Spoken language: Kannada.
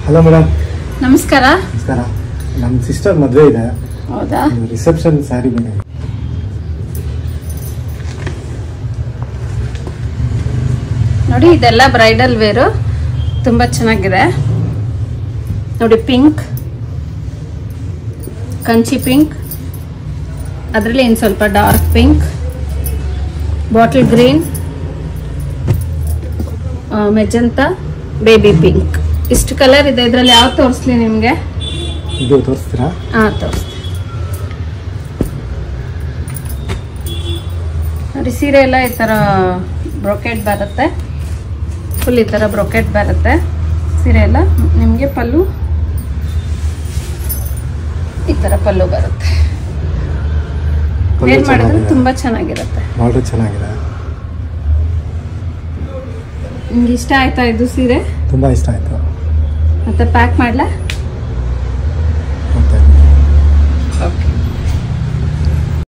ಹಲೋ ಮೇಡಮ್ ನಮಸ್ಕಾರ ನಮಸ್ಕಾರ ನಮ್ಮ ಸಿಸ್ಟರ್ ಮದುವೆ ಇದೆ ಹೌದಾ ರಿಸೆಪ್ಷನ್ ಸ್ಯಾರಿ ಬೇಕಾಗಿದೆ ನೋಡಿ ಇದೆಲ್ಲ ಬ್ರೈಡಲ್ ವೇರು ತುಂಬ ಚೆನ್ನಾಗಿದೆ ನೋಡಿ ಪಿಂಕ್ ಕಂಚಿ ಪಿಂಕ್ ಅದರಲ್ಲಿ ಇನ್ನು ಸ್ವಲ್ಪ dark pink bottle green magenta baby pink ಇಷ್ಟು ಕಲರ್ ಇದೆ ಇದರಲ್ಲಿ ಯಾವ್ದು ತೋರಿಸ್ಲಿ ನಿಮಗೆ ಇದು ತೋರಿಸ್ತೀರಾ ಹಾಂ ತೋರಿಸ್ತೀನಿ ನೋಡಿ ಸೀರೆ ಎಲ್ಲ ಈ ಥರ ಬ್ರೊಕೆಟ್ ಬರುತ್ತೆ ಫುಲ್ ಈ ಥರ ಬ್ರೊಕೆಟ್ ಬರುತ್ತೆ ಸೀರೆ ಎಲ್ಲ ನಿಮಗೆ ಪಲ್ಲು ಈ ಥರ ಪಲ್ಲು ಬರುತ್ತೆ ಪಲ್ಲು ವೇರ್ ಮಾಡಿದ್ರೆ ಚೆನ್ನಾಗಿದೆ. ತುಂಬ ಚೆನ್ನಾಗಿರುತ್ತೆ ಬಾರ್ಡರ್ ಚೆನ್ನಾಗಿದೆ ನಿಮ್ಗೆ ಇಷ್ಟ ಆಯ್ತಾ ಇದು ಸೀರೆ ತುಂಬ ಇಷ್ಟ ಆಯಿತು ಮತ್ತೆ ಪ್ಯಾಕ್ ಮಾಡ್ಲಾ